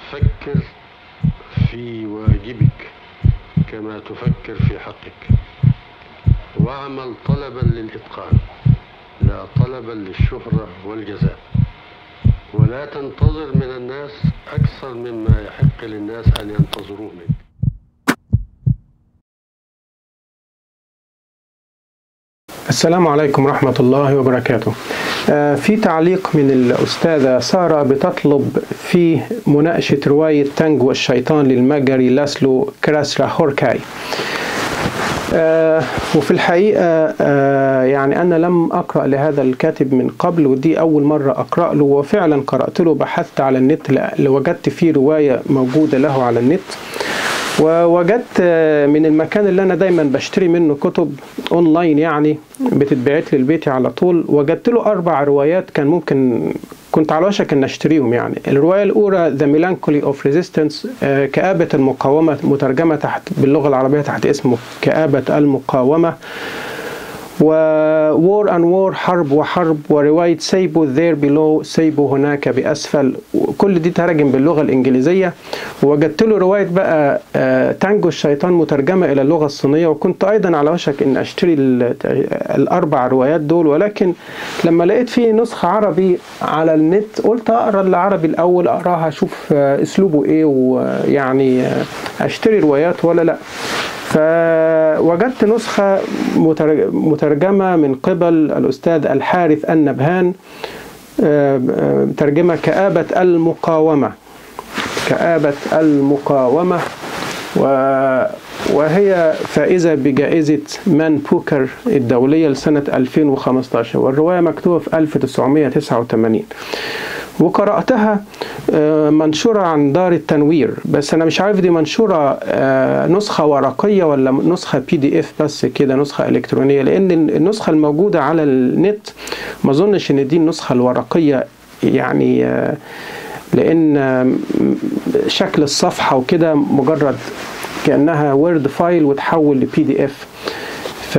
فكر في واجبك كما تفكر في حقك واعمل طلبا للإتقان لا طلبا للشهرة والجزاء ولا تنتظر من الناس أكثر مما يحق للناس أن ينتظروه منك السلام عليكم ورحمة الله وبركاته آه، في تعليق من الأستاذة سارة بتطلب في مناقشة رواية تانجو والشيطان للمجري لاسلو كراسرا هوركاي آه، وفي الحقيقة آه، يعني أنا لم أقرأ لهذا الكاتب من قبل ودي أول مرة أقرأ له وفعلا قرأت له بحثت على النت وجدت فيه رواية موجودة له على النت ووجدت من المكان اللي انا دايما بشتري منه كتب اونلاين يعني بتتبعت لي لبيتي على طول وجدت له اربع روايات كان ممكن كنت على وشك ان اشتريهم يعني الروايه الاولى ذا ميلانكولي اوف ريزيستنس كآبة المقاومة مترجمة تحت باللغة العربية تحت اسمه كآبة المقاومة و War and War حرب وحرب ورواية سيبو There Below سيبو هناك بأسفل كل دي ترجم باللغة الإنجليزية ووجدت له رواية بقى تانجو الشيطان مترجمة إلى اللغة الصينية وكنت أيضا على وشك إن أشتري الأربع روايات دول ولكن لما لقيت في نسخة عربي على النت قلت أقرأ العربي الأول أقراها أشوف أسلوبه إيه ويعني أشتري روايات ولا لأ فوجدت نسخة مترجمة من قبل الأستاذ الحارث النبهان ترجمة كآبة المقاومة كآبة المقاومة وهي فائزة بجائزة مان بوكر الدولية لسنة 2015 والرواية مكتوبة في 1989 وقرأتها منشورة عن دار التنوير بس أنا مش عارف دي منشورة نسخة ورقية ولا نسخة بي دي اف بس كده نسخة إلكترونية لأن النسخة الموجودة على النت ما أظنش إن دي النسخة الورقية يعني لأن شكل الصفحة وكده مجرد كأنها وورد فايل وتحول لبي دي اف ف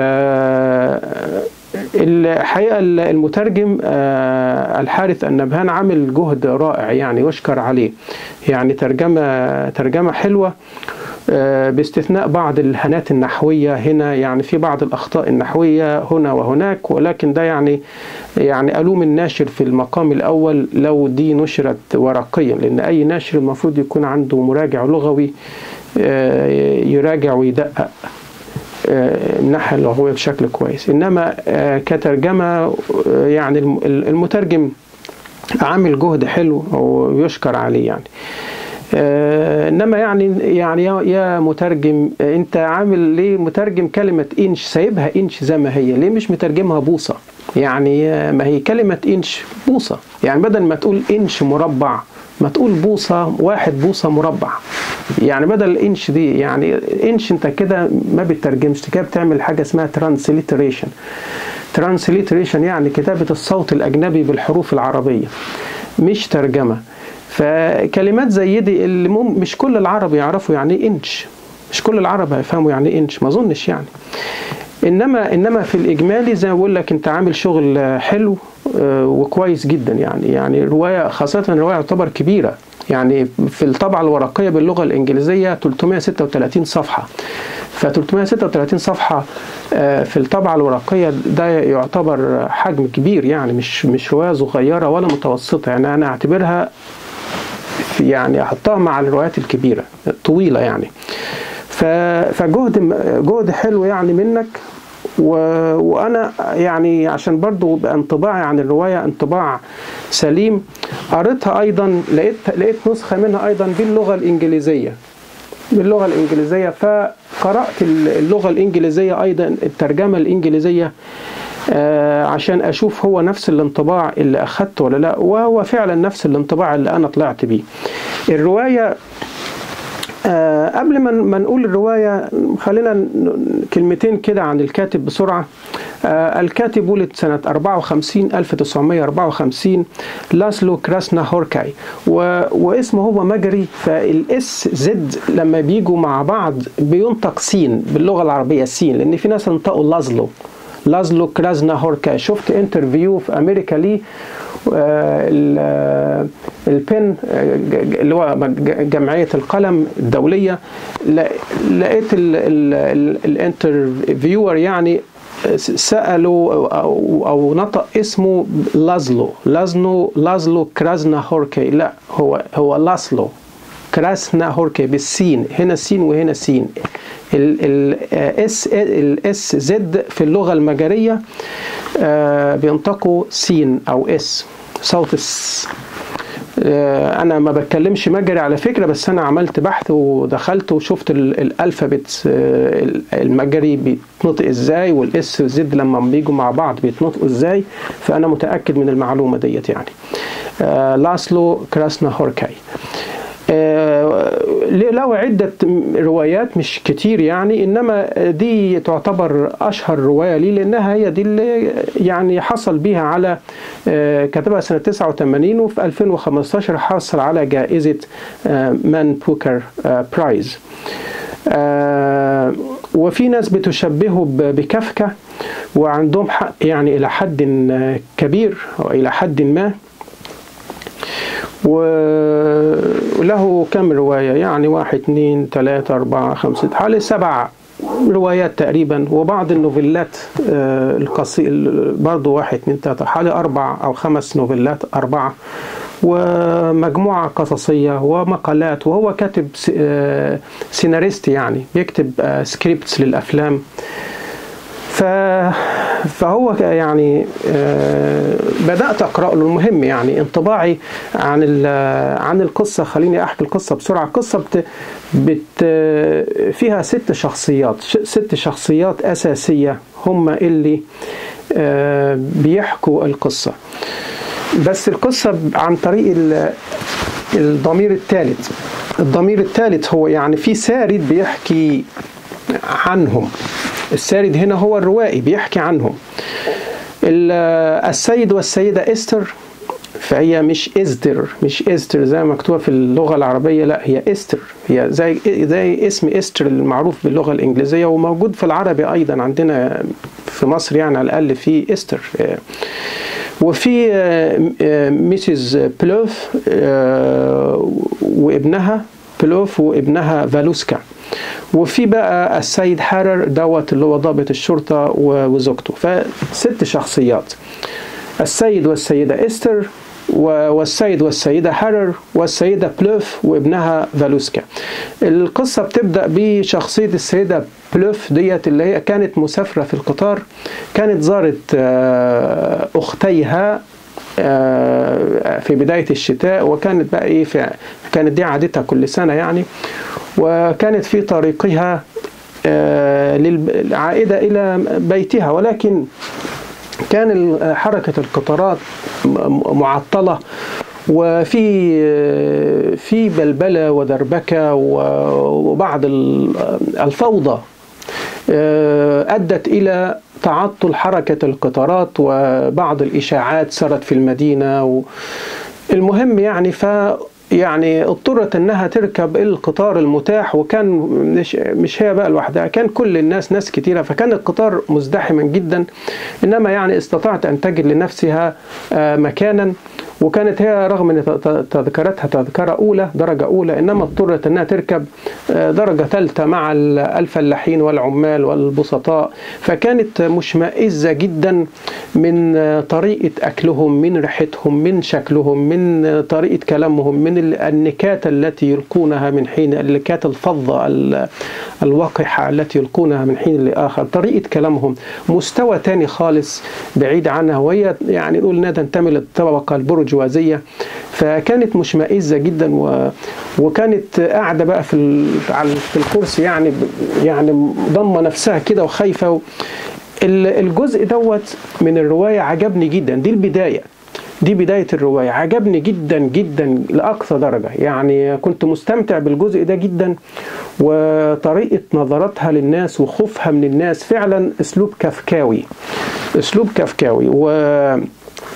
الحقيقة المترجم الحارث النبهان عامل جهد رائع يعني يشكر عليه يعني ترجمة ترجمة حلوة باستثناء بعض الهنات النحوية هنا يعني في بعض الأخطاء النحوية هنا وهناك ولكن ده يعني يعني ألوم الناشر في المقام الأول لو دي نشرت ورقيا لأن أي ناشر المفروض يكون عنده مراجع لغوي يراجع ويدقق الناحية اللغوية بشكل كويس إنما كترجمة يعني المترجم عامل جهد حلو ويشكر عليه يعني انما يعني يعني يا مترجم انت عامل ليه مترجم كلمه انش سايبها انش زي ما هي ليه مش مترجمها بوصه يعني ما هي كلمه انش بوصه يعني بدل ما تقول انش مربع ما تقول بوصة واحد بوصة مربع يعني بدل الانش دي يعني انش انت كده ما بتترجمش كده بتعمل حاجة اسمها ترانسليتريشن ترانسليتريشن يعني كتابة الصوت الأجنبي بالحروف العربية مش ترجمة فكلمات زي دي اللي مم مش كل العرب يعرفوا يعني ايه انش مش كل العرب هيفهموا يعني ايه انش ما اظنش يعني انما انما في الاجمالي زي ما بقول لك انت عامل شغل حلو وكويس جدا يعني يعني روايه خاصه روايه تعتبر كبيره يعني في الطبعه الورقيه باللغه الانجليزيه 336 صفحه ف 336 صفحه في الطبعه الورقيه ده يعتبر حجم كبير يعني مش مش روايه صغيره ولا متوسطه يعني انا اعتبرها يعني احطها مع الروايات الكبيره الطويله يعني فجهد جهد حلو يعني منك و... وانا يعني عشان برضو انطباعي عن الروايه انطباع سليم قريتها ايضا لقيت لقيت نسخه منها ايضا باللغه الانجليزيه باللغه الانجليزيه فقرات اللغه الانجليزيه ايضا الترجمه الانجليزيه آه عشان اشوف هو نفس الانطباع اللي اخدته ولا لا وهو فعلا نفس الانطباع اللي انا طلعت بيه الروايه آه قبل ما ما نقول الرواية خلينا كلمتين كده عن الكاتب بسرعة آه الكاتب ولد سنة 54 1954 لاسلو كراسنا هوركاي و... واسمه هو مجري فالاس زد لما بيجوا مع بعض بينطق سين باللغة العربية سين لأن في ناس انطقوا لازلو لازلو كرازنا هوركاي شفت انترفيو في أمريكا ليه البن اللي هو جمعيه القلم الدوليه لقيت الانترفيور يعني سالوا او او نطق اسمه لازلو لازلو لازلو كرازنا هوركي لا هو هو لاسلو كراسنا هوركي بالسين هنا سين وهنا سين الاس الاس زد في اللغه المجريه بينطقوا سين او اس صوت الس انا ما بتكلمش مجري على فكره بس انا عملت بحث ودخلت وشفت الالفابت المجري بيتنطق ازاي والاس والزد لما بيجوا مع بعض بيتنطقوا ازاي فانا متاكد من المعلومه ديت يعني لاسلو كراسنا هوركاي له عدة روايات مش كتير يعني إنما دي تعتبر أشهر رواية لي لأنها هي دي اللي يعني حصل بيها على كتبها سنة 89 وفي 2015 حصل على جائزة مان بوكر برايز وفي ناس بتشبهه بكافكا وعندهم حق يعني إلى حد كبير أو إلى حد ما وله كم رواية يعني واحد اثنين ثلاثة أربعة خمسة حوالي سبع روايات تقريبا وبعض النوفيلات القصير برضه واحد اثنين ثلاثة حوالي أربع أو خمس نوفيلات أربعة ومجموعة قصصية ومقالات وهو كاتب سيناريست يعني بيكتب سكريبتس للأفلام ف... فهو يعني بدأت أقرأ له المهم يعني انطباعي عن عن القصة خليني أحكي القصة بسرعة القصة بت... بت... فيها ست شخصيات ست شخصيات أساسية هم اللي بيحكوا القصة بس القصة عن طريق الضمير الثالث الضمير الثالث هو يعني في سارد بيحكي عنهم السارد هنا هو الروائي بيحكي عنهم السيد والسيدة إستر فهي مش إزدر مش إستر زي ما مكتوبة في اللغة العربية لا هي إستر هي زي زي اسم إستر المعروف باللغة الإنجليزية وموجود في العربي أيضا عندنا في مصر يعني على الأقل في إستر وفي ميسيز بلوف وابنها بلوف وابنها فالوسكا وفي بقى السيد حرر دوت اللي هو ضابط الشرطة وزوجته فست شخصيات السيد والسيدة إستر والسيد والسيدة حرر والسيدة بلوف وابنها فالوسكا القصة بتبدأ بشخصية السيدة بلوف ديت اللي هي كانت مسافرة في القطار كانت زارت أختيها في بداية الشتاء وكانت بقى إيه في كانت دي عادتها كل سنة يعني وكانت في طريقها للعائدة إلى بيتها ولكن كان حركة القطارات معطلة وفي في بلبلة ودربكة وبعض الفوضى أدت إلى تعطل حركة القطارات وبعض الإشاعات سرت في المدينة المهم يعني ف يعني اضطرت انها تركب القطار المتاح وكان مش, مش هي بقى لوحدها كان كل الناس ناس كتيرة فكان القطار مزدحما جدا انما يعني استطاعت ان تجد لنفسها مكانا وكانت هي رغم ان تذكرتها تذكرة اولى درجة اولى انما اضطرت انها تركب درجة ثالثة مع الفلاحين والعمال والبسطاء فكانت مشمئزة جدا من طريقة اكلهم من ريحتهم من شكلهم من طريقة كلامهم من النكات التي يلقونها من حين النكات الفظة الوقحة التي يلقونها من حين لآخر طريقة كلامهم مستوى تاني خالص بعيد عنها وهي يعني نقول انها تنتمي للطبقة البرجوازية فكانت مشمئزة جدا و... وكانت قاعدة بقى في في الكرسي يعني يعني ضمة نفسها كده وخايفة و... الجزء دوت من الرواية عجبني جدا دي البداية دي بداية الرواية عجبني جدا جدا لأقصى درجة يعني كنت مستمتع بالجزء ده جدا وطريقة نظرتها للناس وخوفها من الناس فعلا أسلوب كافكاوي أسلوب كافكاوي و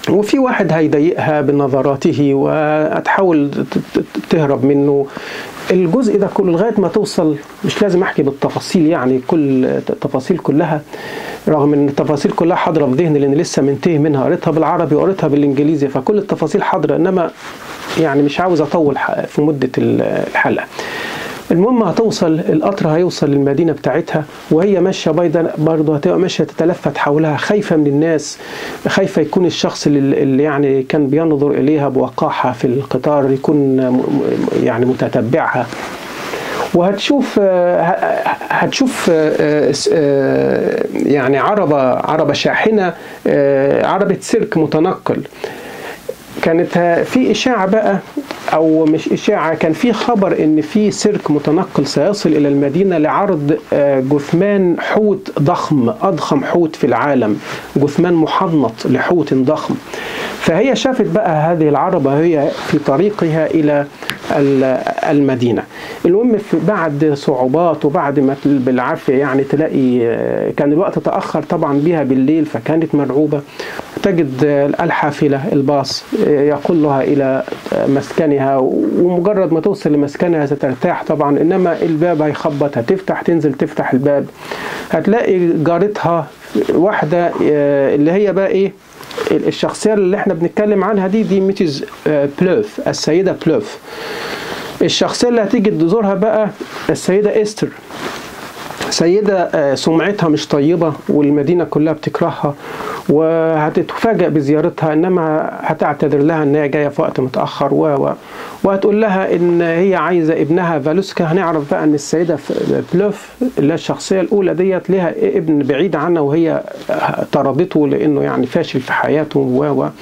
وفي واحد هيضايقها بنظراته وهتحاول ت- ت- تهرب منه الجزء ده كله لغايه ما توصل مش لازم احكي بالتفاصيل يعني كل التفاصيل كلها رغم ان التفاصيل كلها حاضره في ذهني لان لسه منتهي منها قريتها بالعربي وقريتها بالانجليزي فكل التفاصيل حاضره انما يعني مش عاوز اطول ح- في مده الحلقه المهم هتوصل القطر هيوصل للمدينه بتاعتها وهي ماشيه بيضا برضه هتبقى ماشيه تتلفت حولها خايفه من الناس خايفه يكون الشخص اللي اللي يعني كان بينظر اليها بوقاحه في القطار يكون م- م- يعني متتبعها وهتشوف آه، ه- هتشوف آه، آه، يعني عربة عربة شاحنة آه، عربة سيرك متنقل كانت ه- في إشاعة بقى أو مش إشاعة كان في خبر إن في سيرك متنقل سيصل إلى المدينة لعرض آه، جثمان حوت ضخم أضخم حوت في العالم جثمان محنط لحوت ضخم فهي شافت بقى هذه العربة هي في طريقها إلى ال- المدينة المهم في بعد صعوبات وبعد ما تل- بالعافية يعني تلاقي آه، كان الوقت تأخر طبعا بها بالليل فكانت مرعوبة تجد آه، الحافلة الباص آه، يقول لها إلى آه، مسكنها ومجرد ما توصل لمسكنها سترتاح طبعا إنما الباب هيخبط هتفتح تنزل تفتح الباب هتلاقي جارتها واحدة آه، اللي هي بقى إيه الشخصية اللي احنا بنتكلم عنها دي دي ميتيز آه، بلوف السيدة بلوف الشخصية اللي هتيجي تزورها بقى السيدة إستر سيدة آه، سمعتها مش طيبة والمدينة كلها بتكرهها وهتتفاجأ بزيارتها إنما هتعتذر لها إن هي جاية في وقت متأخر و و وهتقول لها إن هي عايزة ابنها فالوسكا هنعرف بقى إن السيدة ف- بلوف اللي هي الشخصية الأولى ديت لها ابن بعيد عنها وهي طردته لأنه يعني فاشل في حياته و و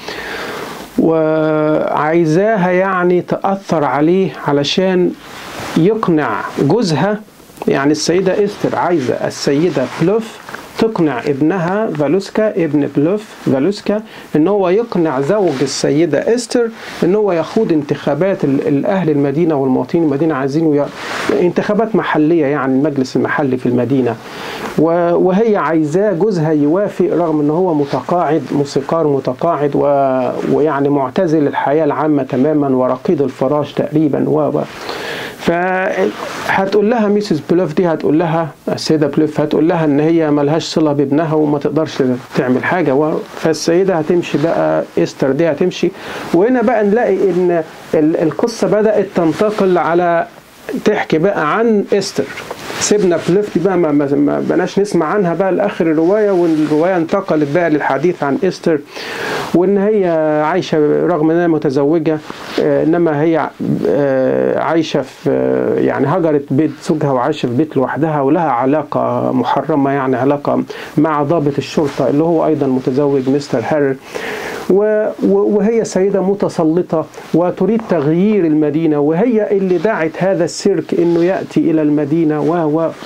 وعايزاها يعني تأثر عليه علشان يقنع جوزها يعني السيدة إستر عايزة السيدة بلوف تقنع ابنها فالوسكا ابن بلوف فالوسكا ان هو يقنع زوج السيدة استر ان هو يخوض انتخابات ال- الاهل المدينة والمواطنين المدينة عايزينه ي- انتخابات محلية يعني المجلس المحلي في المدينة و- وهي عايزاه جوزها يوافق رغم ان هو متقاعد موسيقار متقاعد و... ويعني معتزل الحياة العامة تماما ورقيد الفراش تقريبا و و- فهتقول لها ميسيس بلوف دي هتقول لها السيدة بلوف هتقول لها ان هي ملهاش صلة بابنها وما تقدرش تعمل حاجة و- فالسيدة هتمشي بقى استر دي هتمشي وهنا بقى نلاقي ان ال- القصة بدأت تنتقل على تحكي بقى عن استر سيبنا بلوف دي بقى ما, ما, ما بقناش نسمع عنها بقى لاخر الروايه والروايه انتقلت بقى للحديث عن استر وان هي عايشه رغم انها متزوجه آه، انما هي آه، عايشه في آه، يعني هجرت بيت زوجها وعايشه في بيت لوحدها ولها علاقه محرمه يعني علاقه مع ضابط الشرطه اللي هو ايضا متزوج مستر هارر و- و- وهي سيدة متسلطة وتريد تغيير المدينة وهي اللي دعت هذا السيرك انه يأتي الى المدينة و و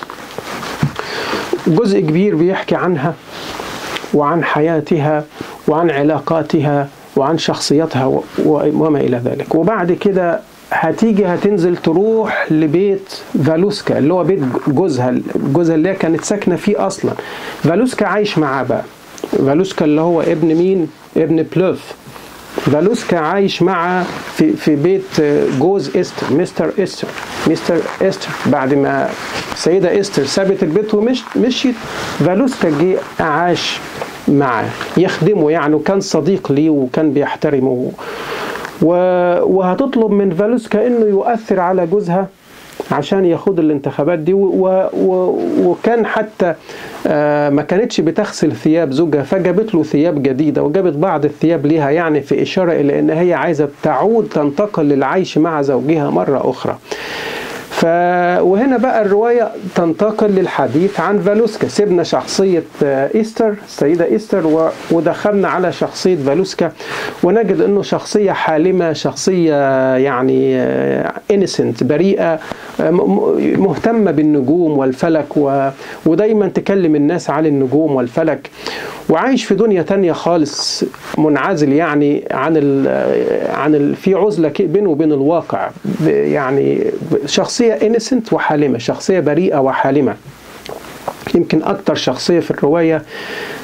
جزء كبير بيحكي عنها وعن حياتها وعن علاقاتها وعن شخصيتها و- و- وما إلى ذلك وبعد كده هتيجي هتنزل تروح لبيت فالوسكا اللي هو بيت جوزها جوزها اللي هي كانت ساكنة فيه أصلا فالوسكا عايش معاه بقى فالوسكا اللي هو ابن مين؟ ابن بلوف فالوسكا عايش مع في في بيت جوز استر مستر استر مستر استر بعد ما السيدة استر سابت البيت ومشت مشيت فالوسكا جه عاش معاه يخدمه يعني وكان صديق ليه وكان بيحترمه و- وهتطلب من فالوسكا انه يؤثر على جوزها عشان ياخد الانتخابات دي و و وكان حتى آه، ما كانتش بتغسل ثياب زوجها فجابت له ثياب جديدة وجابت بعض الثياب ليها يعني في إشارة إلى أن هي عايزة تعود تنتقل للعيش مع زوجها مرة أخرى ف... وهنا بقى الرواية تنتقل للحديث عن فالوسكا سيبنا شخصية آه، إيستر السيدة إيستر و... ودخلنا على شخصية فالوسكا ونجد أنه شخصية حالمة شخصية يعني إنسنت بريئة آه، م- م- مهتمة بالنجوم والفلك و... ودايما تكلم الناس عن النجوم والفلك وعايش في دنيا تانية خالص منعزل يعني عن ال عن ال في عزلة كي- بينه وبين الواقع ب- يعني ب- شخصية innocent وحالمة شخصية بريئة وحالمة يمكن أكتر شخصية في الرواية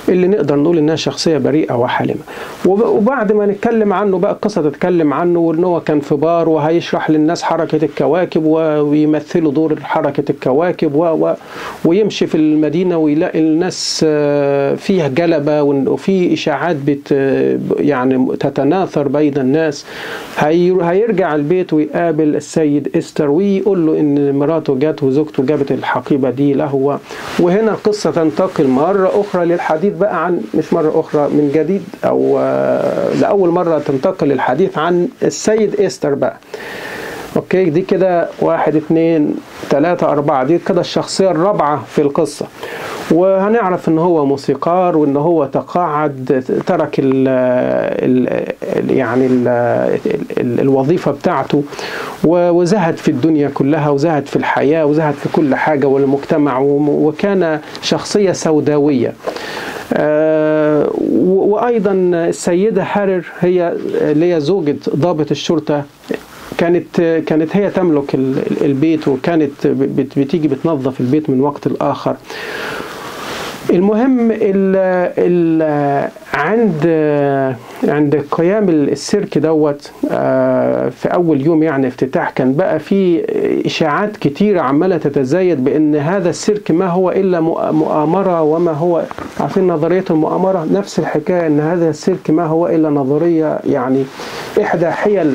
اللي نقدر نقول انها شخصيه بريئه وحالمه وبعد ما نتكلم عنه بقى القصه تتكلم عنه وان هو كان في بار وهيشرح للناس حركه الكواكب ويمثلوا دور حركه الكواكب و... و... ويمشي في المدينه ويلاقي الناس فيها جلبه وفي اشاعات بت يعني تتناثر بين الناس هي... هيرجع البيت ويقابل السيد استر ويقول له ان مراته جت وزوجته جابت الحقيبه دي له وهنا القصه تنتقل مره اخرى للحديث بقى عن مش مره اخرى من جديد او لاول مره تنتقل الحديث عن السيد استر بقى اوكي دي كده واحد اتنين تلاتة أربعة دي كده الشخصية الرابعة في القصة وهنعرف ان هو موسيقار وان هو تقاعد ترك ال ال يعني ال ال الوظيفة بتاعته وزهد في الدنيا كلها وزهد في الحياة وزهد في كل حاجة والمجتمع وكان شخصية سوداوية آه وايضا السيده هارر هي اللي هي زوجة ضابط الشرطه كانت كانت هي تملك البيت وكانت بتيجي بتنظف البيت من وقت لاخر المهم ال ال عند عند قيام السيرك دوت في اول يوم يعني افتتاح كان بقى في اشاعات كتيره عماله تتزايد بان هذا السيرك ما هو الا مؤامره وما هو عارفين نظريه المؤامره نفس الحكايه ان هذا السيرك ما هو الا نظريه يعني احدى حيل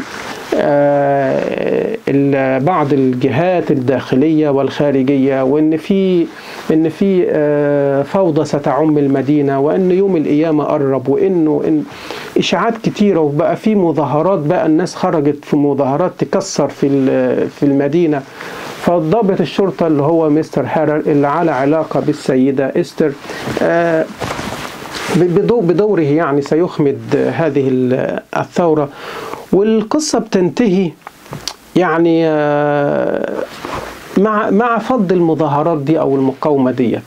بعض الجهات الداخليه والخارجيه وان في ان في فوضى ستعم المدينه وان يوم القيامه قرب وانه إن اشاعات كتيره وبقى في مظاهرات بقى الناس خرجت في مظاهرات تكسر في في المدينه فضابط الشرطه اللي هو مستر هارر اللي على علاقه بالسيده استر بدوره يعني سيخمد هذه الثوره والقصه بتنتهي يعني مع مع فض المظاهرات دي او المقاومه ديت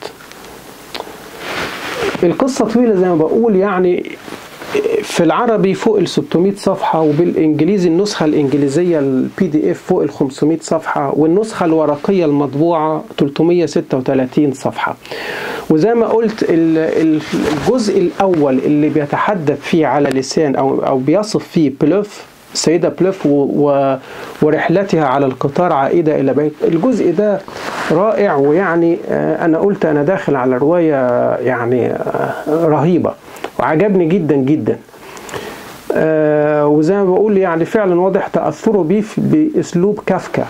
القصه طويله زي ما بقول يعني في العربي فوق ال 600 صفحة وبالإنجليزي النسخة الإنجليزية البي دي إف فوق ال 500 صفحة والنسخة الورقية المطبوعة 336 صفحة وزي ما قلت الجزء الأول اللي بيتحدث فيه على لسان أو أو بيصف فيه بلوف السيدة بلوف و... ورحلتها على القطار عائدة إلى بيت الجزء ده رائع ويعني أنا قلت أنا داخل على رواية يعني رهيبة وعجبني جدا جدا آه وزي ما بقول يعني فعلا واضح تأثره بيه بأسلوب كافكا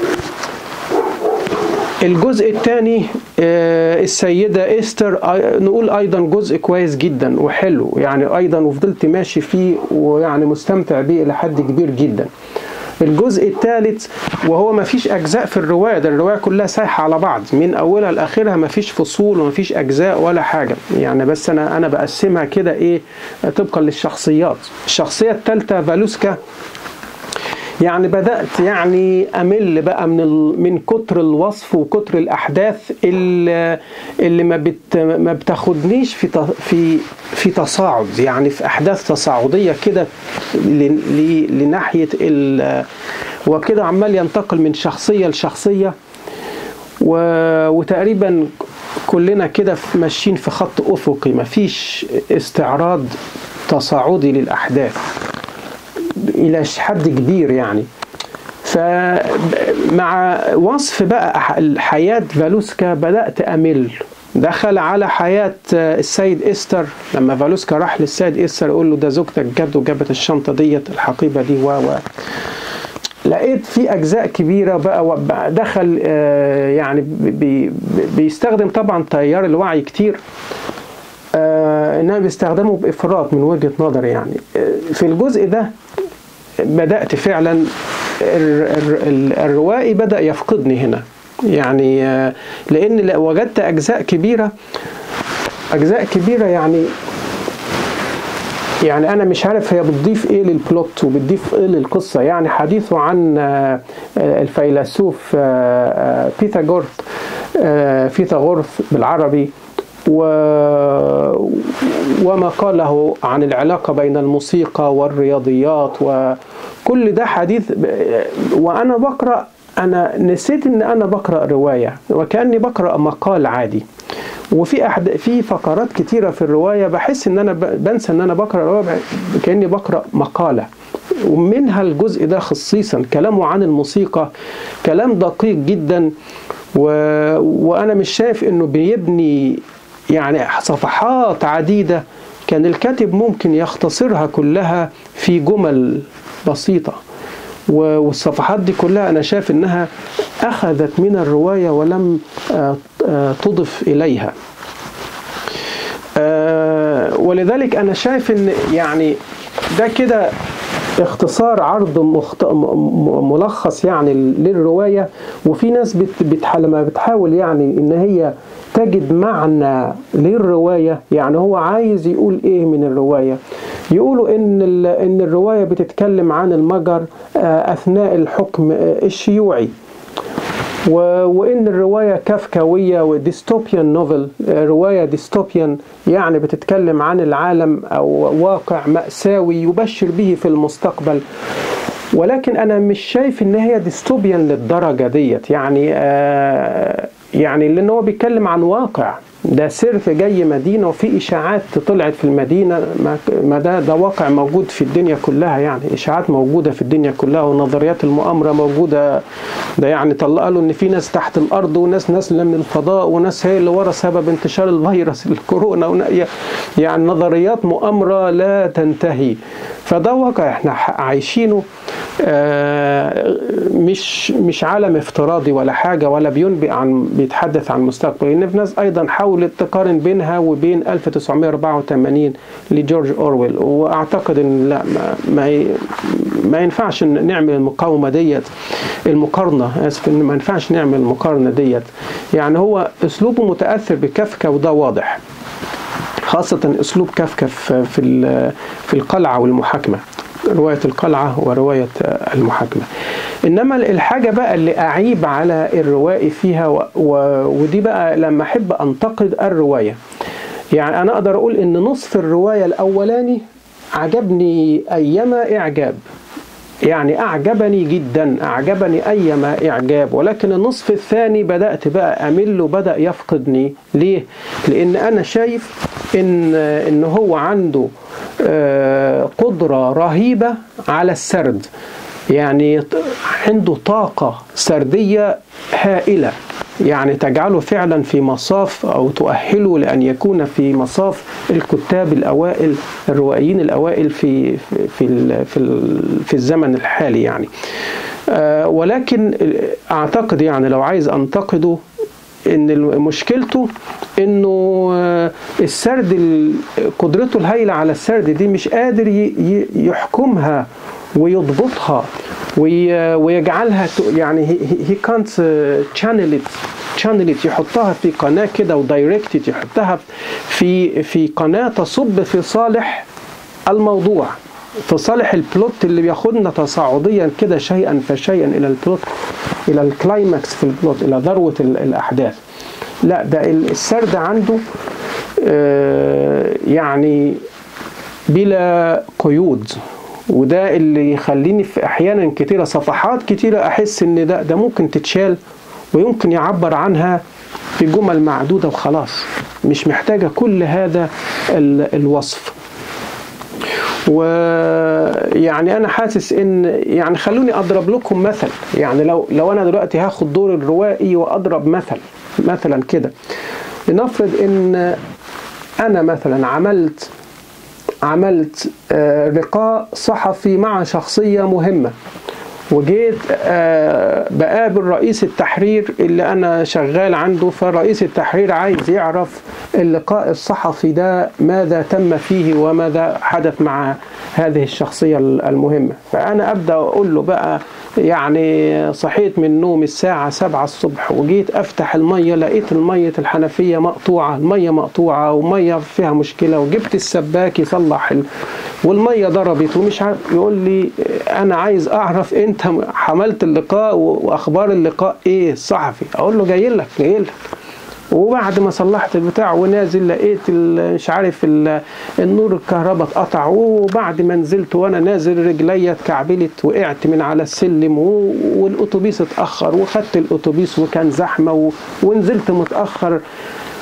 الجزء الثاني آه السيدة إستر نقول أيضا جزء كويس جدا وحلو يعني أيضا وفضلت ماشي فيه ويعني مستمتع بيه إلى حد كبير جدا الجزء الثالث وهو ما فيش اجزاء في الروايه ده الروايه كلها سايحه على بعض من اولها لاخرها ما فيش فصول وما فيش اجزاء ولا حاجه يعني بس انا انا بقسمها كده ايه طبقا للشخصيات الشخصيه الثالثه فالوسكا يعني بدات يعني امل بقى من ال... من كتر الوصف وكتر الاحداث اللي, اللي ما بت... ما بتاخدنيش في ت... في في تصاعد يعني في احداث تصاعديه كده ل... ل... لناحيه ال... وكده عمال ينتقل من شخصيه لشخصيه و... وتقريبا كلنا كده ماشيين في خط افقي مفيش استعراض تصاعدي للاحداث الى حد كبير يعني فمع وصف بقى حياة فالوسكا بدأت أمل دخل على حياة السيد إستر لما فالوسكا راح للسيد إستر يقول له ده زوجتك جد وجابت الشنطة ديت الحقيبة دي و و لقيت في أجزاء كبيرة بقى دخل يعني بي بيستخدم طبعا تيار الوعي كتير انما بيستخدمه بافراط من وجهه نظري يعني في الجزء ده بدات فعلا الروائي بدا يفقدني هنا يعني لان وجدت اجزاء كبيره اجزاء كبيره يعني يعني انا مش عارف هي بتضيف ايه للبلوت وبتضيف ايه للقصه يعني حديثه عن الفيلسوف بيثاغورث فيثاغورث بالعربي و... وما قاله عن العلاقة بين الموسيقى والرياضيات وكل ده حديث وأنا بقرأ أنا نسيت إن أنا بقرأ رواية وكأني بقرأ مقال عادي وفي أحد في فقرات كتيرة في الرواية بحس إن أنا ب- بنسى إن أنا بقرأ الرواية بح- كأني بقرأ مقالة ومنها الجزء ده خصيصا كلامه عن الموسيقى كلام دقيق جدا و... وأنا مش شايف إنه بيبني يعني صفحات عديدة كان الكاتب ممكن يختصرها كلها في جمل بسيطة و- والصفحات دي كلها أنا شايف إنها أخذت من الرواية ولم آه، آه، تضف إليها آه، ولذلك أنا شايف إن يعني ده كده اختصار عرض مخت... م- م- ملخص يعني للرواية وفي ناس بت... بتح... لما بتحاول يعني إن هي تجد معنى للرواية يعني هو عايز يقول إيه من الرواية يقولوا إن ال... إن الرواية بتتكلم عن المجر آه، أثناء الحكم آه، الشيوعي و- وان الروايه كافكاويه وديستوبيان نوفل روايه ديستوبيان يعني بتتكلم عن العالم او واقع ماساوي يبشر به في المستقبل ولكن انا مش شايف ان هي ديستوبيان للدرجه ديت يعني آه يعني لان هو بيتكلم عن واقع ده سيرف جاي مدينه وفي اشاعات طلعت في المدينه ما- ما ده ده واقع موجود في الدنيا كلها يعني اشاعات موجوده في الدنيا كلها ونظريات المؤامره موجوده ده يعني طلع قالوا ان في ناس تحت الارض وناس نازله من الفضاء وناس هي اللي ورا سبب انتشار الفيروس الكورونا ون- يعني نظريات مؤامره لا تنتهي فده واقع احنا ح- عايشينه آه، مش مش عالم افتراضي ولا حاجه ولا بينبئ عن بيتحدث عن مستقبل لان في ناس ايضا حاولت تقارن بينها وبين 1984 لجورج اورويل واعتقد ان لا ما ما, ي- ما ينفعش إن نعمل المقاومه ديت المقارنه اسف ان ما ينفعش نعمل المقارنه ديت يعني هو اسلوبه متاثر بكافكا وده واضح خاصة أسلوب كافكا في في ال- في القلعة والمحاكمة رواية القلعة ورواية المحاكمة إنما الحاجة بقى اللي أعيب على الروائي فيها و و ودي بقى لما أحب أنتقد الرواية يعني أنا أقدر أقول إن نصف الرواية الأولاني عجبني أيما إعجاب يعني أعجبني جدا أعجبني أيما إعجاب ولكن النصف الثاني بدأت بقى أمل وبدأ يفقدني ليه؟ لأن أنا شايف إن إن هو عنده آه، قدرة رهيبة على السرد يعني ط- عنده طاقة سردية هائلة يعني تجعله فعلا في مصاف أو تؤهله لأن يكون في مصاف الكتاب الأوائل الروائيين الأوائل في في في, ال- في, ال- في الزمن الحالي يعني آه، ولكن أعتقد يعني لو عايز أنتقده ان مشكلته انه آه، السرد ال- قدرته الهائله على السرد دي مش قادر ي- ي- يحكمها ويضبطها وي- ويجعلها ت- يعني هي كانت channel it channel it يحطها في قناه كده ودايركت يحطها في في قناه تصب في صالح الموضوع في صالح البلوت اللي بياخدنا تصاعديا كده شيئا فشيئا الى البلوت الى الكلايماكس في البلوت الى ذروه ال- الاحداث لا ده ال- السرد عنده آه، يعني بلا قيود وده اللي يخليني في احيانا كتيره صفحات كتيره احس ان ده ده ممكن تتشال ويمكن يعبر عنها في جمل معدوده وخلاص مش محتاجه كل هذا ال- الوصف ويعني انا حاسس ان يعني خلوني اضرب لكم مثل يعني لو لو انا دلوقتي هاخد دور الروائي واضرب مثل مثلا كده لنفرض ان انا مثلا عملت عملت آه، لقاء صحفي مع شخصية مهمة وجيت آه، بقابل رئيس التحرير اللي أنا شغال عنده فرئيس التحرير عايز يعرف اللقاء الصحفي ده ماذا تم فيه وماذا حدث مع هذه الشخصية المهمة فأنا أبدأ أقول له بقى يعني صحيت من نوم الساعة سبعة الصبح وجيت أفتح المية لقيت المية الحنفية مقطوعة المية مقطوعة ومية فيها مشكلة وجبت السباك يصلح ال... والمية ضربت ومش عارف يقول لي أنا عايز أعرف أنت حملت اللقاء وأخبار اللقاء إيه الصحفي أقول له جاي لك جاي لك وبعد ما صلحت البتاع ونازل لقيت ال- مش عارف ال- النور الكهرباء اتقطع وبعد ما نزلت وانا نازل رجليا اتكعبلت وقعت من على السلم و- والاتوبيس اتاخر وخدت الاتوبيس وكان زحمه و- ونزلت متاخر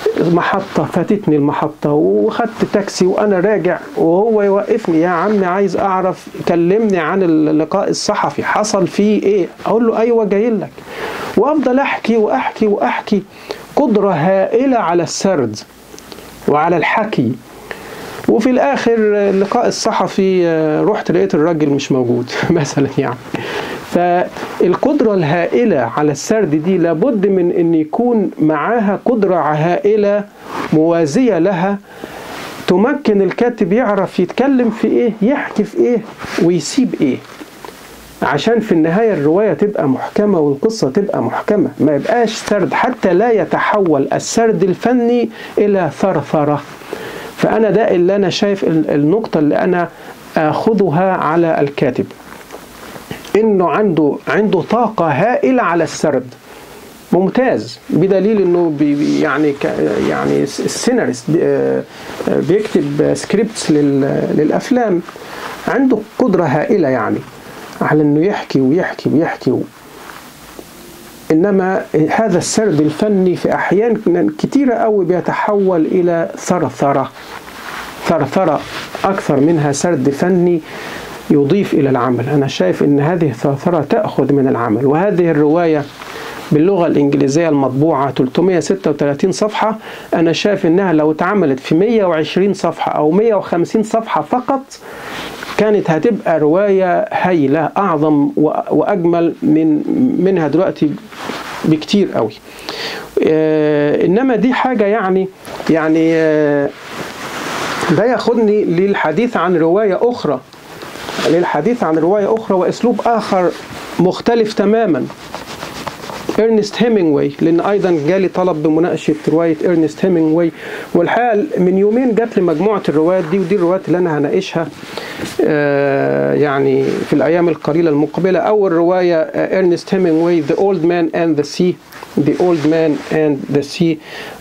محطة فاتتني المحطة وخدت تاكسي وأنا راجع وهو يوقفني يا عم عايز أعرف كلمني عن اللقاء الصحفي حصل فيه إيه أقول له أيوة جاي لك وأفضل أحكي وأحكي وأحكي قدرة هائلة على السرد وعلى الحكي وفي الاخر اللقاء الصحفي رحت لقيت الراجل مش موجود مثلا يعني فالقدرة الهائلة على السرد دي لابد من ان يكون معاها قدرة هائلة موازية لها تمكن الكاتب يعرف يتكلم في ايه يحكي في ايه ويسيب ايه عشان في النهاية الرواية تبقى محكمة والقصة تبقى محكمة ما يبقاش سرد حتى لا يتحول السرد الفني إلى ثرثرة فأنا ده اللي أنا شايف النقطة اللي أنا أخذها على الكاتب إنه عنده عنده طاقة هائلة على السرد ممتاز بدليل انه بي يعني يعني السيناريست بيكتب سكريبتس للافلام عنده قدره هائله يعني على انه يحكي ويحكي ويحكي و... انما هذا السرد الفني في احيان كتيره قوي بيتحول الى ثرثره ثرثره اكثر منها سرد فني يضيف الى العمل انا شايف ان هذه الثرثره تاخذ من العمل وهذه الروايه باللغة الإنجليزية المطبوعة 336 صفحة أنا شايف إنها لو اتعملت في 120 صفحة أو 150 صفحة فقط كانت هتبقى رواية هايلة أعظم وأجمل من منها دلوقتي بكتير قوي آه إنما دي حاجة يعني يعني آه ده ياخدني للحديث عن رواية أخرى للحديث عن رواية أخرى وأسلوب آخر مختلف تماما إرنست هيمنجواي لأن أيضا جالي طلب بمناقشة رواية إرنست هيمنجواي والحقيقة من يومين جات لي مجموعة الروايات دي ودي الروايات اللي أنا هناقشها آه يعني في الأيام القليلة المقبلة أول رواية إرنست هيمنجواي The Old Man and the Sea The Old Man and the Sea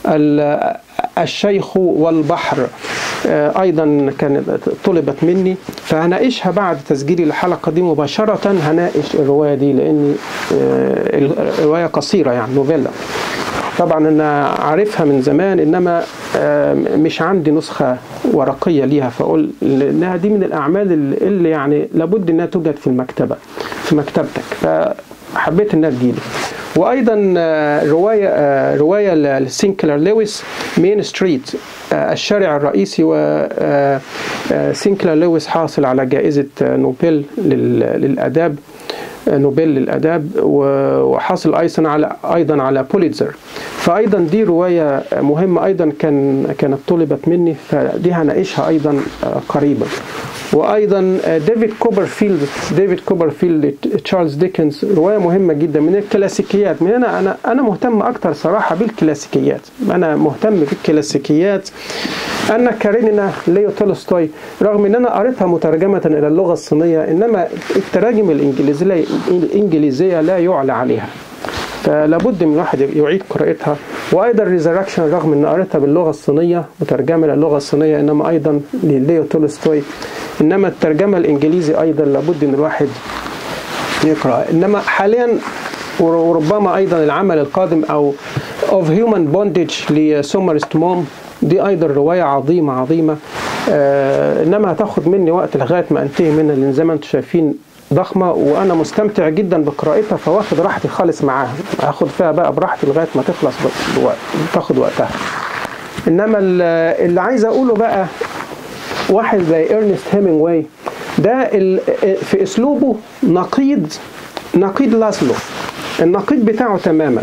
الشيخ والبحر ايضا كانت طلبت مني فهناقشها بعد تسجيلي الحلقه دي مباشره هناقش الروايه دي لان الروايه قصيره يعني نوفيلا طبعا انا عارفها من زمان انما مش عندي نسخه ورقيه ليها فاقول انها دي من الاعمال اللي يعني لابد انها توجد في المكتبه في مكتبتك فحبيت انها تجيلي وايضا روايه روايه لسينكلر لويس مين ستريت الشارع الرئيسي وسينكلر لويس حاصل على جائزه نوبل للاداب نوبل للاداب وحاصل ايضا على ايضا على بوليتزر فايضا دي روايه مهمه ايضا كان كانت طلبت مني فدي هناقشها ايضا قريبا وايضا ديفيد كوبرفيلد ديفيد كوبرفيلد تشارلز ديكنز روايه مهمه جدا من الكلاسيكيات من هنا انا انا مهتم اكتر صراحه بالكلاسيكيات انا مهتم بالكلاسيكيات أن كارينينا ليو تولستوي رغم أن أنا قريتها مترجمة إلى اللغة الصينية إنما التراجم الإنجليزية الإنجليزية لا يعلى عليها فلابد من الواحد يعيد قراءتها وايضا ريزركشن رغم ان قريتها باللغه الصينيه مترجمه للغه الصينيه انما ايضا لليو تولستوي انما الترجمه الانجليزي ايضا لابد ان الواحد يقرا انما حاليا وربما ايضا العمل القادم او of human bondage لسومرست موم دي ايضا روايه عظيمه عظيمه آه انما هتاخد مني وقت لغايه ما انتهي منها لان زي ما انتم شايفين ضخمة وأنا مستمتع جدا بقراءتها فواخد راحتي خالص معاها هاخد فيها بقى براحتي لغاية ما تخلص بوقت تاخد وقتها إنما اللي عايز أقوله بقى واحد زي إرنست هيمنجواي ده في أسلوبه نقيض نقيض لاسلو النقيض بتاعه تماما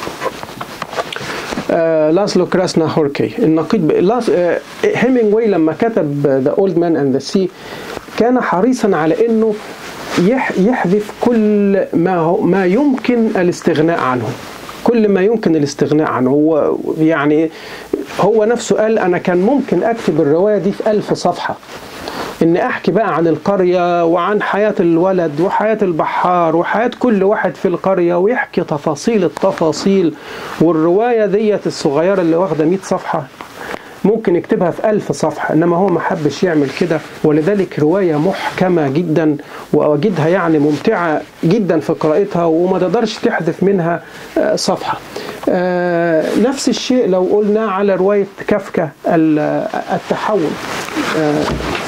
آه لاسلو كراسنا هوركي النقيض لاس آه هيمنجواي لما كتب ذا اولد مان اند ذا سي كان حريصا على انه يحذف كل ما ما يمكن الاستغناء عنه كل ما يمكن الاستغناء عنه هو يعني هو نفسه قال انا كان ممكن اكتب الروايه دي في ألف صفحه ان احكي بقى عن القريه وعن حياه الولد وحياه البحار وحياه كل واحد في القريه ويحكي تفاصيل التفاصيل والروايه ديت الصغيره اللي واخده 100 صفحه ممكن يكتبها في ألف صفحة إنما هو ما حبش يعمل كده ولذلك رواية محكمة جدا وأجدها يعني ممتعة جدا في قراءتها وما تقدرش تحذف منها صفحة آه، نفس الشيء لو قلنا على رواية كافكا ال- التحول آه،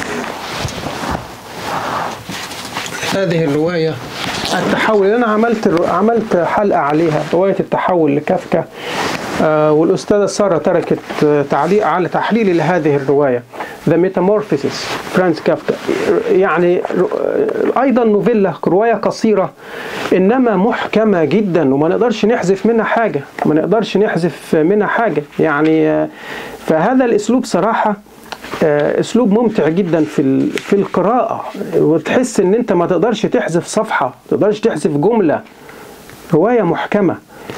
هذه الرواية التحول أنا عملت الر- عملت حلقة عليها رواية التحول لكافكا آه، والأستاذة سارة تركت آه، تعليق على تحليل لهذه الرواية The Metamorphosis فرانس كافكا يعني ر- أيضا نوفيلا رواية قصيرة إنما محكمة جدا وما نقدرش نحذف منها حاجة ما نقدرش نحذف منها حاجة يعني آه، فهذا الأسلوب صراحة آه، اسلوب ممتع جدا في ال- في القراءه وتحس ان انت ما تقدرش تحذف صفحه ما تقدرش تحذف جمله روايه محكمه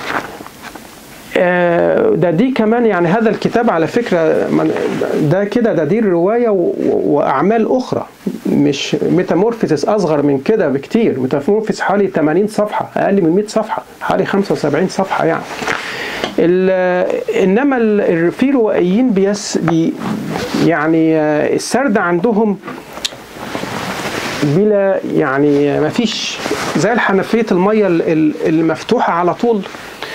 آه، ده دي كمان يعني هذا الكتاب على فكره من- ده كده ده دي الروايه و- و- واعمال اخرى مش ميتامورفيسس اصغر من كده بكتير ميتامورفيسس حوالي 80 صفحه اقل من 100 صفحه حوالي 75 صفحه يعني ال- انما ال- ال- في روائيين بيس بي يعني آه، السرد عندهم بلا يعني ما فيش زي الحنفيه الميه ال- ال- المفتوحه على طول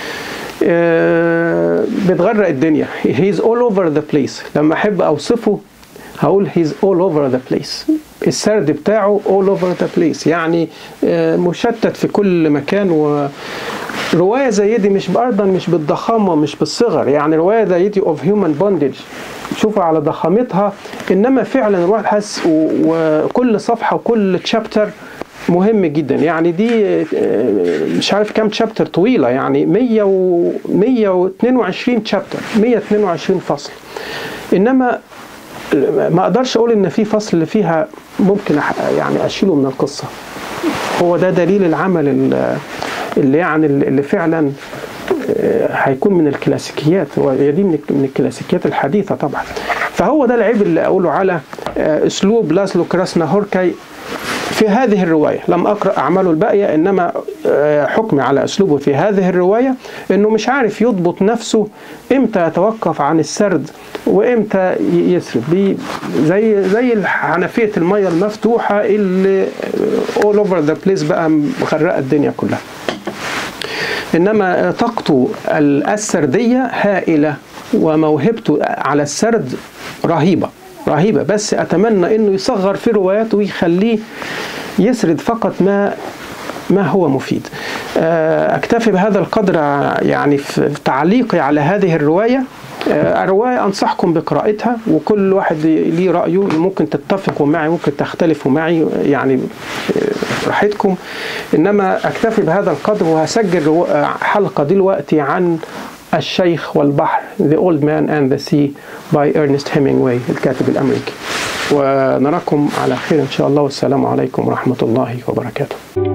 آه، بتغرق الدنيا he's all over the place لما احب اوصفه هقول he's all over the place السرد بتاعه all over the place يعني آه، مشتت في كل مكان و رواية زي دي مش أيضا مش بالضخامة مش بالصغر يعني رواية زي دي of human bondage شوفوا على ضخامتها إنما فعلا الواحد حاسس و- وكل صفحة وكل تشابتر مهم جدا يعني دي آه، مش عارف كام تشابتر طويلة يعني 100 و 122 تشابتر 122 فصل إنما ما اقدرش اقول ان في فصل فيها ممكن أح- يعني اشيله من القصه هو ده دليل العمل ال- اللي يعني اللي فعلا آه، هيكون من الكلاسيكيات هو هي دي من من الكلاسيكيات الحديثه طبعا فهو ده العيب اللي اقوله على آه، اسلوب لازلو كراسنا هوركاي في هذه الرواية لم أقرأ أعماله الباقية إنما آه، حكمي على أسلوبه في هذه الرواية إنه مش عارف يضبط نفسه إمتى يتوقف عن السرد وإمتى ي- يسرد بي زي زي حنفية المية المفتوحة اللي all over the place بقى مغرقة الدنيا كلها انما طاقته السرديه هائله وموهبته على السرد رهيبه رهيبه بس اتمنى انه يصغر في رواياته ويخليه يسرد فقط ما ما هو مفيد آه، اكتفي بهذا القدر يعني في تعليقي على هذه الروايه آه، الرواية أنصحكم بقراءتها وكل واحد ليه رأيه ممكن تتفقوا معي ممكن تختلفوا معي يعني آه، راحتكم إنما أكتفي بهذا القدر وهسجل رو- آه، حلقة دلوقتي عن الشيخ والبحر The Old Man and the Sea by Ernest Hemingway الكاتب الأمريكي ونراكم على خير إن شاء الله والسلام عليكم ورحمة الله وبركاته